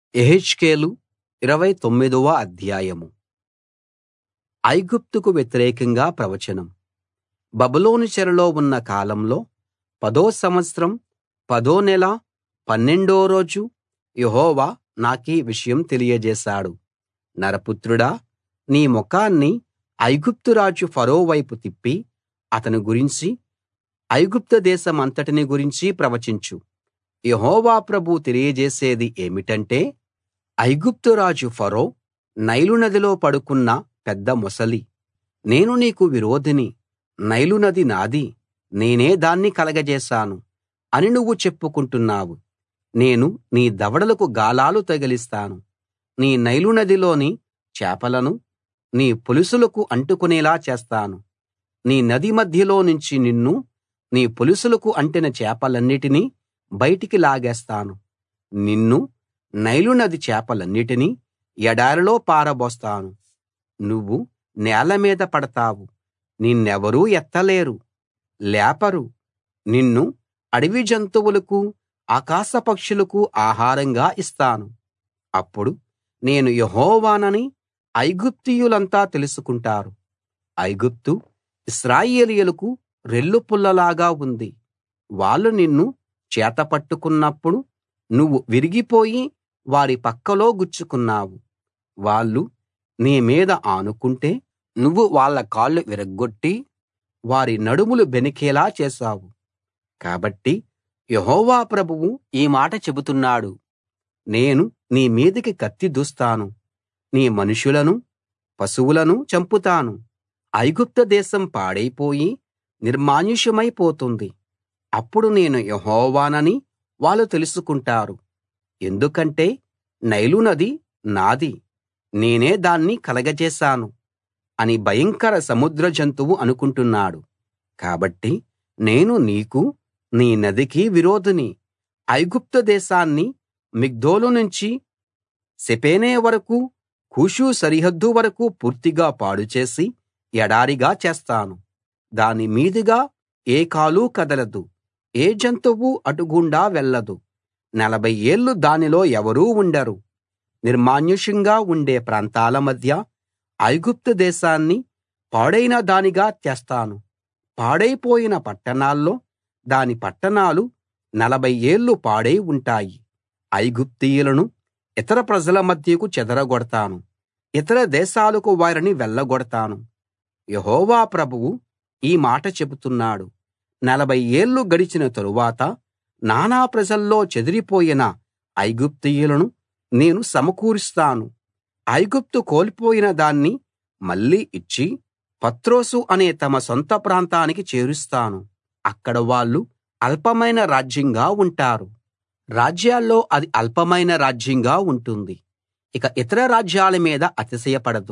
యెహెజ్కేలు ఇరవై తొమ్మిదవ అధ్యాయం ఐగుప్తుకు వ్యతిరేకంగా ప్రవచనం బబులోను చెరలో ఉన్న కాలంలో పదో సంవత్సరం పదో నెల పన్నెండో రోజు యెహోవా నాకీ విషయం తెలియజేశాడు నరపుత్రుడా నీ ముఖాన్ని ఐగుప్తు రాజు ఫరో వైపు తిప్పి అతని గురించి ఐగుప్తు దేశమంతటిని గురించి ప్రవచించు యెహోవా ప్రభువు తెలియజేసేది ఏమిటంటే ఐగుప్తు రాజు ఫరో నైలు నదిలో పడుకున్న పెద్ద మొసలి నేను నీకు విరోధిని నైలు నది నాది నేనే దాన్ని కలగజేశాను అని నువ్వు చెప్పుకుంటున్నావు నేను నీ దవడలకు గాలాలు తగిలిస్తాను నీ నైలు నదిలోని చేపలను నీ పొలుసులకు అంటుకునేలా చేస్తాను నీ నది మధ్యలో నుంచి నిన్ను నీ పొలుసులకు అంటిన చేపలన్నిటినీ బయటికి లాగేస్తాను నిన్ను నైలు నది చేపలన్నిటినీ ఎడారిలో పారబోస్తాను నువ్వు నేల మీద పడతావు నిన్నెవరూ ఎత్తలేరు లేపరు నిన్ను అడవి జంతువులకు ఆకాశ పక్షులకు ఆహారంగా ఇస్తాను అప్పుడు నేను యెహోవానని ఐగుప్తీయులంతా తెలుసుకుంటారు ఐగుప్తు ఇశ్రాయేలీయులకు రెల్లుపుల్లలాగా ఉంది వాళ్ళు నిన్ను చేతపట్టుకున్నప్పుడు నువ్వు విరిగిపోయి వారి పక్కలో గుచ్చుకున్నావు వాళ్ళు నీ మీద ఆనుకుంటే నువ్వు వాళ్ళ కాళ్ళు విరగ్గొట్టి వారి నడుములు బెనికేలా చేశావు కాబట్టి యెహోవా ప్రభువు ఈ మాట చెబుతున్నాడు నేను నీ మీదికి కత్తి దూస్తాను నీ మనుషులను పశువులను చంపుతాను ఐగుప్తు దేశం పాడైపోయి నిర్మానుష్యమైపోతుంది అప్పుడు నేను యెహోవానని వాళ్ళు తెలుసుకుంటారు ఎందుకంటే నైలు నది నాది నేనే దాన్ని కలగజేశాను అని భయంకర సముద్ర జంతువు అనుకుంటున్నాడు కాబట్టి నేను నీకు నీ నదికి విరోధిని ఐగుప్తు దేశాన్ని మిగ్దోలు నుంచి సెపేనే వరకూ కూషు సరిహద్దు వరకూ పూర్తిగా పాడుచేసి ఎడారిగా చేస్తాను దాని మీదుగా ఏ కాలూ కదలదు ఏ జంతువు అటుగుండా వెళ్ళదు నలభై ఏళ్ళు దానిలో ఎవరూ ఉండరు నిర్మానుష్యంగా ఉండే ప్రాంతాల మధ్య ఐగుప్తు దేశాన్ని పాడైన దానిగా చేస్తాను పాడైపోయిన పట్టణాల్లో దాని పట్టణాలు నలభై ఏళ్ళు పాడై ఉంటాయి ఐగుప్తీయులను ఇతర ప్రజల మధ్యకు చెదరగొడతాను ఇతర దేశాలకు వారిని వెళ్ళగొడతాను యెహోవా ప్రభువు ఈ మాట చెబుతున్నాడు నలభై ఏళ్ళు గడిచిన తరువాత నానా ప్రజల్లో చెదిరిపోయిన ఐగుప్తీయులను నేను సమకూరుస్తాను ఐగుప్తు కోల్పోయిన దాన్ని మళ్ళీ ఇచ్చి పత్రోసు అనే తమ సొంత ప్రాంతానికి చేరుస్తాను అక్కడ వాళ్ళు అల్పమైన రాజ్యంగా ఉంటారు రాజ్యాల్లో అది అల్పమైన రాజ్యంగా ఉంటుంది ఇక ఇతర రాజ్యాల మీద అతిశయపడదు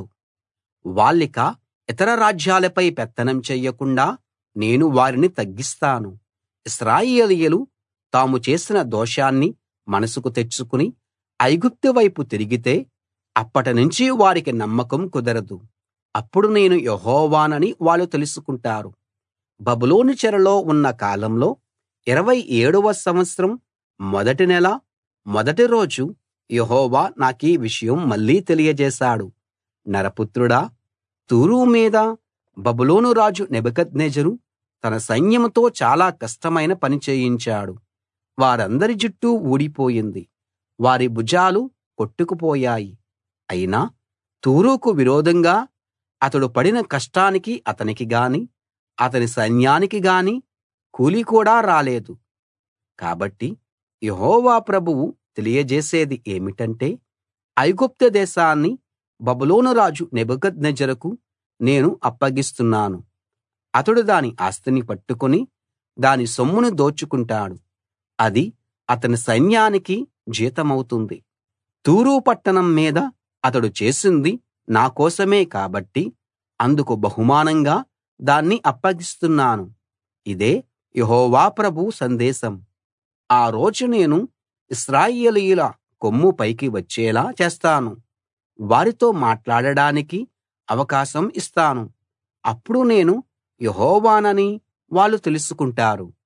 వాళ్ళిక ఇతర రాజ్యాలపై పెత్తనం చెయ్యకుండా నేను వారిని తగ్గిస్తాను ఇశ్రాయేలీయులు తాము చేసిన దోషాన్ని మనసుకు తెచ్చుకుని ఐగుప్తు వైపు తిరిగితే అప్పటినుంచి వారికి నమ్మకం కుదరదు అప్పుడు నేను యెహోవానని వాళ్ళు తెలుసుకుంటారు బబులోను చెరలో ఉన్న కాలంలో ఇరవై ఏడవ సంవత్సరం మొదటి నెల మొదటి రోజు యెహోవా నాకీ విషయం మళ్ళీ తెలియజేశాడు నరపుత్రుడా తూరు మీద బబులోను రాజు నెబుకద్నెజరు తన సైన్యంతో చాలా కష్టమైన పని చేయించాడు వారందరి జుట్టు ఊడిపోయింది వారి భుజాలు కొట్టుకుపోయాయి అయినా తూరుకు విరోధంగా అతడు పడిన కష్టానికి అతనికి గాని అతని సైన్యానికి గాని కూలి కూడా రాలేదు కాబట్టి యెహోవా ప్రభువు తెలియజేసేది ఏమిటంటే ఐగుప్తు దేశాన్ని బబులోను రాజు నెబుకద్నెజరుకు నేను అప్పగిస్తున్నాను అతడు దాని ఆస్తిని పట్టుకుని దాని సొమ్మును దోచుకుంటాడు అది అతని సైన్యానికి జీతమవుతుంది తూరు పట్టణం మీద అతడు చేసింది నా కోసమే కాబట్టి అందుకు బహుమానంగా దాన్ని అప్పగిస్తున్నాను ఇదే యెహోవా ప్రభువు సందేశం ఆ రోజు నేను ఇశ్రాయేలీయుల కొమ్ము పైకి వచ్చేలా చేస్తాను వారితో మాట్లాడడానికి అవకాశం ఇస్తాను అప్పుడు నేను యెహోవానని వాళ్ళు తెలుసుకుంటారు